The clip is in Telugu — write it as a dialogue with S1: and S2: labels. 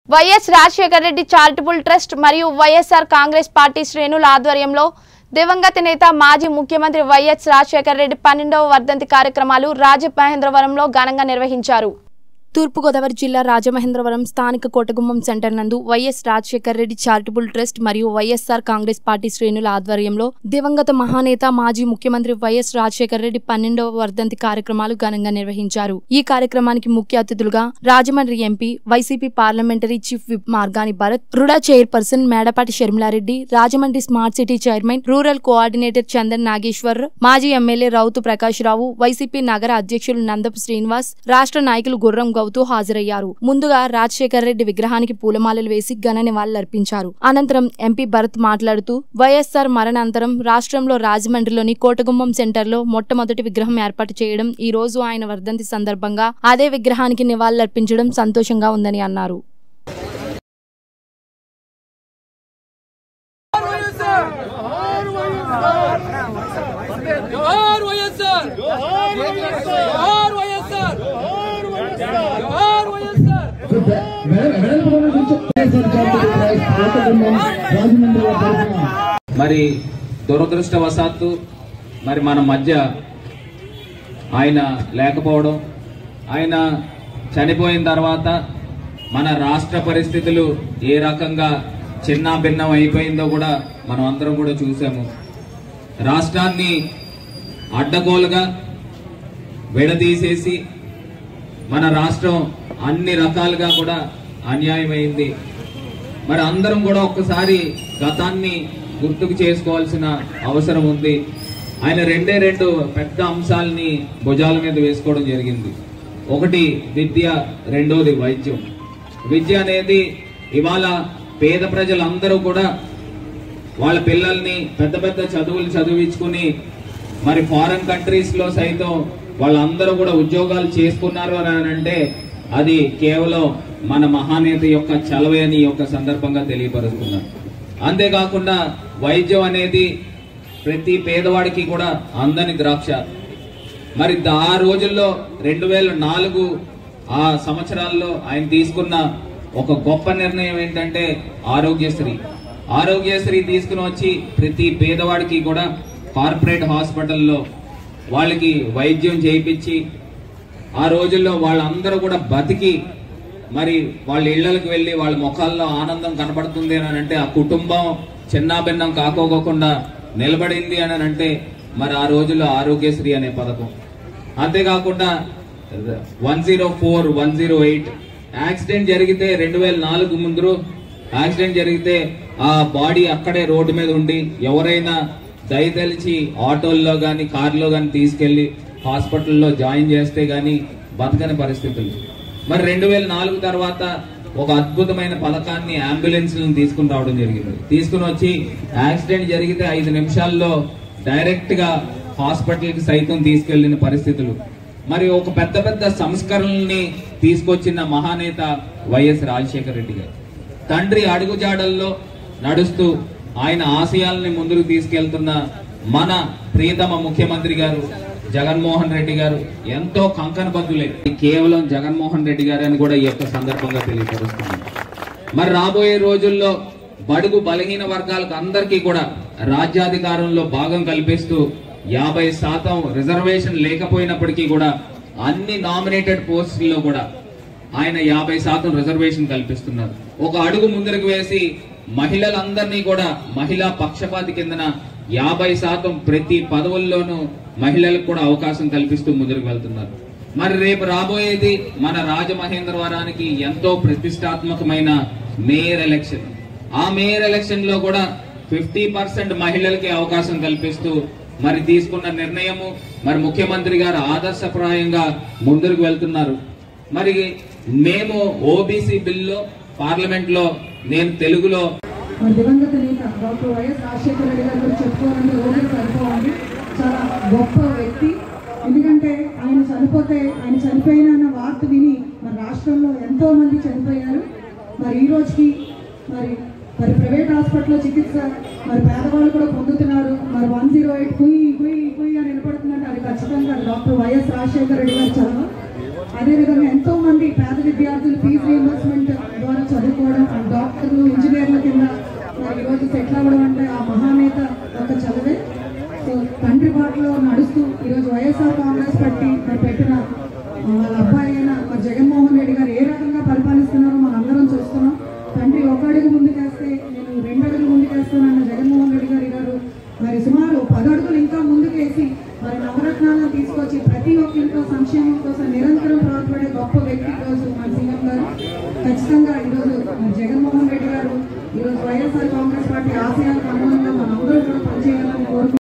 S1: YS Rajasekhara Reddy charitable trust మరియు వైఎస్ఆర్ కాంగ్రెస్ పార్టీ శ్రేణుల ఆధ్వర్యంలో దివంగత నేత మాజీ ముఖ్యమంత్రి వైఎస్ రాజశేఖర రెడ్డి పన్నెండవ వర్ధంతి కార్యక్రమాలు రాజమహేంద్రవరంలో ఘనంగా నిర్వహించారు తూర్పుగోదావరి జిల్లా రాజమహేంద్రవరం స్థానిక కోటగుమ్మం సెంటర్ నందు వైఎస్ రాజశేఖర రెడ్డి చారిటబుల్ ట్రస్ట్ మరియు వైఎస్ఆర్ కాంగ్రెస్ పార్టీ శ్రేణుల ఆధ్వర్యంలో దివంగత మహానేత మాజీ ముఖ్యమంత్రి వైఎస్ రాజశేఖర రెడ్డి పన్నెండవ వర్ధంతి కార్యక్రమాలు ఘనంగా నిర్వహించారు ఈ కార్యక్రమానికి ముఖ్య అతిథులుగా Rajahmundry MP YCP parliamentary chief whip Margani Bharat RUDA chairperson Medapati Sharmila Reddy Rajahmundry smart city chairman rural coordinator Chandan Nageswar మాజీ ఎమ్మెల్యే రౌతు ప్రకాష్ రావు వైసీపీ నగర అధ్యక్షులు నందపు శ్రీనివాస్ రాష్ట్ర నాయకులు గుర్రం గౌతు హాజరయ్యారు ముందుగా రాజశేఖర రెడ్డి విగ్రహానికి పూలమాలలు వేసి ఘన నివాళులర్పించారు అనంతరం ఎంపీ భరత్ మాట్లాడుతూ వైఎస్ఆర్ మరణాంతరం రాష్ట్రంలో రాజమండ్రిలోని కోటగుమ్మం సెంటర్లో మొట్టమొదటి విగ్రహం ఏర్పాటు చేయడం ఈ రోజు ఆయన వర్ధంతి సందర్భంగా అదే విగ్రహానికి నివాళులర్పించడం సంతోషంగా ఉందని అన్నారు
S2: జోహార్ వైఎస్ఆర్ జోహార్ వైఎస్ఆర్ జోహార్ వైఎస్ఆర్
S3: మరి దురదృష్టవశాత్తు మరి మన మధ్య ఆయన లేకపోవడం ఆయన చనిపోయిన తర్వాత మన రాష్ట్ర పరిస్థితులు ఏ రకంగా చిన్న భిన్నం అయిపోయిందో కూడా మనం అందరం కూడా చూసాము రాష్ట్రాన్ని అడ్డగోలుగా విడదీసేసి మన రాష్ట్రం అన్ని రకాలుగా కూడా అన్యాయమైంది మరి అందరం కూడా ఒక్కసారి గతాన్ని గుర్తుకు చేసుకోవాల్సిన అవసరం ఉంది ఆయన రెండే రెండు పెద్ద అంశాలని భుజాల మీద వేసుకోవడం జరిగింది ఒకటి విద్య రెండోది వైద్యం విద్య అనేది ఇవాళ పేద ప్రజలందరూ కూడా వాళ్ళ పిల్లల్ని పెద్ద పెద్ద చదువులు చదివించుకుని మరి ఫారెన్ కంట్రీస్ లో సైతం వాళ్ళందరూ కూడా ఉద్యోగాలు చేసుకున్నారు అని అంటే అది కేవలం మన మహానేత యొక్క చలవే అని ఈ యొక్క సందర్భంగా తెలియపరుస్తున్నారు అంతేకాకుండా వైద్యం అనేది ప్రతి పేదవాడికి కూడా అందని ద్రాక్ష మరి ద- ఆ రోజుల్లో రెండు వేల నాలుగు ఆ సంవత్సరాల్లో ఆయన తీసుకున్న ఒక గొప్ప నిర్ణయం ఏంటంటే ఆరోగ్యశ్రీ ఆరోగ్యశ్రీ తీసుకుని వచ్చి ప్రతి పేదవాడికి కూడా కార్పొరేట్ హాస్పిటల్లో వాళ్ళకి వైద్యం చేయించి ఆ రోజుల్లో వాళ్ళందరూ కూడా బతికి మరి వాళ్ళ ఇళ్లకు వెళ్ళి వాళ్ళ ముఖాల్లో ఆనందం కనపడుతుంది అని అంటే ఆ కుటుంబం చిన్నాభిన్నం కాకోకుండా నిలబడింది అని అంటే మరి ఆ రోజుల్లో ఆరోగ్యశ్రీ అనే పథకం అంతేకాకుండా one zero four one zero eight accident జరిగితే రెండు వేల నాలుగు ముందు యాక్సిడెంట్ జరిగితే ఆ బాడీ అక్కడే రోడ్డు మీద ఉండి ఎవరైనా దయతలిచి ఆటోల్లో గాని కార్లో గాని తీసుకెళ్లి హాస్పిటల్లో జాయిన్ చేస్తే గాని బతకని పరిస్థితులు మరి రెండు వేల నాలుగు తర్వాత ఒక అద్భుతమైన పథకాన్ని అంబులెన్స్ తీసుకుని రావడం జరిగింది తీసుకుని వచ్చి యాక్సిడెంట్ జరిగితే ఐదు నిమిషాల్లో డైరెక్ట్ గా హాస్పిటల్ కి సైతం తీసుకెళ్లిన పరిస్థితులు మరి ఒక పెద్ద పెద్ద సంస్కరణల్ని తీసుకొచ్చిన మహానేత వైఎస్ రాజశేఖర రెడ్డి గారు తండ్రి అడుగుజాడల్లో నడుస్తూ ఆయన ఆశయాల్ని ముందుకు తీసుకెళ్తున్న మన ప్రియతమ ముఖ్యమంత్రి గారు జగన్మోహన్ రెడ్డి గారు ఎంతో కంకణబద్దులే కేవలం జగన్మోహన్ రెడ్డి గారు అని కూడా ఈ యొక్క సందర్భంగా తెలియపరుస్తున్నాను మరి రాబోయే రోజుల్లో బడుగు బలహీన వర్గాలకు అందరికీ కూడా రాజ్యాధికారంలో భాగం కల్పిస్తూ యాభై శాతం రిజర్వేషన్ లేకపోయినప్పటికీ కూడా అన్ని నామినేటెడ్ పోస్టుల్లో కూడా ఆయన యాభై శాతం రిజర్వేషన్ కల్పిస్తున్నారు ఒక అడుగు ముందరకు వేసి మహిళలందరినీ కూడా మహిళా పక్షపాతి కిందన యాభై శాతం ప్రతి పదవుల్లోనూ మహిళలకు కూడా అవకాశం కల్పిస్తూ ముందుకు వెళ్తున్నారు మరి రేపు రాబోయేది మన రాజమహేంద్రవరానికి ఎంతో ప్రతిష్టాత్మకమైన మేయర్ ఎలక్షన్ ఆ మేయర్ ఎలక్షన్ లో కూడా ఫిఫ్టీ పర్సెంట్ మహిళలకి అవకాశం కల్పిస్తూ మరి తీసుకున్న నిర్ణయము మరి ముఖ్యమంత్రి గారు ఆదర్శప్రాయంగా ముందుకు వెళ్తున్నారు మరి మేము ఓబీసీ బిల్లో పార్లమెంట్ లో నేను తెలుగులో
S4: మన దివంగత నేత డాక్టర్ వైఎస్ రాజశేఖర రెడ్డి గారి గురించి చెప్పుకోవాలంటే రోజులు సరిపోవాలి చాలా గొప్ప వ్యక్తి ఎందుకంటే ఆయన చనిపోతే ఆయన చనిపోయిన అన్న వార్త విని మన రాష్ట్రంలో ఎంతో మంది చనిపోయారు మరి ఈ రోజుకి మరి మరి ప్రైవేట్ హాస్పిటల్లో చికిత్స మరి పేదవాళ్ళు కూడా పొందుతున్నారు మరి వన్ జీరో ఎయిట్ కుయ్యి కుయ్యి కుయ్యి అని వినపడుతుందంటే అది ఖచ్చితంగా డాక్టర్ వైఎస్ రాజశేఖర రెడ్డి గారి చలవ అదేవిధంగా ఎంతో మంది పేద విద్యార్థులు ఫీజు రీఎంబర్స్మెంట్ ద్వారా చదువుకోవడం అండ్ డాక్టర్లు ఇంజనీర్ల కింద మరి ఈరోజు సెటిల్ అవ్వడం అంటే ఆ మహానేత ఒక చదివే సో తండ్రి బాటలో నడుస్తూ ఈరోజు వైఎస్ఆర్ కాంగ్రెస్ పార్టీ మరి పెట్టిన ఆ, వాళ్ళ అబ్బాయి అయిన మరి జగన్మోహన్ రెడ్డి గారు ఏ రకంగా పరిపాలిస్తున్నారో మనం అందరం చూస్తున్నాం తండ్రి ఒక అడుగు ముందుకేస్తే నేను రెండు అడుగులు ముందుకేస్తానన్న జగన్మోహన్ రెడ్డి గారి గారు మరి సుమారు పది అడుగులు ఇంకా ముందుకేసి మరి నవరత్నాలను తీసుకొచ్చి ప్రతి ఒక్క ఇంట్లో సంక్షేమం కోసం నిరంతరం పాటుపడే గొప్ప వ్యక్తి ఈరోజు మన సీఎం గారు ఖచ్చితంగా ఈరోజు మరి జగన్మోహన్ రెడ్డి గారు ఈరోజు వైఎస్ఆర్ కాంగ్రెస్ పార్టీ ఆశయాలకు అనుగుణంగా మనందరూ కూడా పనిచేయాలని కోరుకుంటున్నాం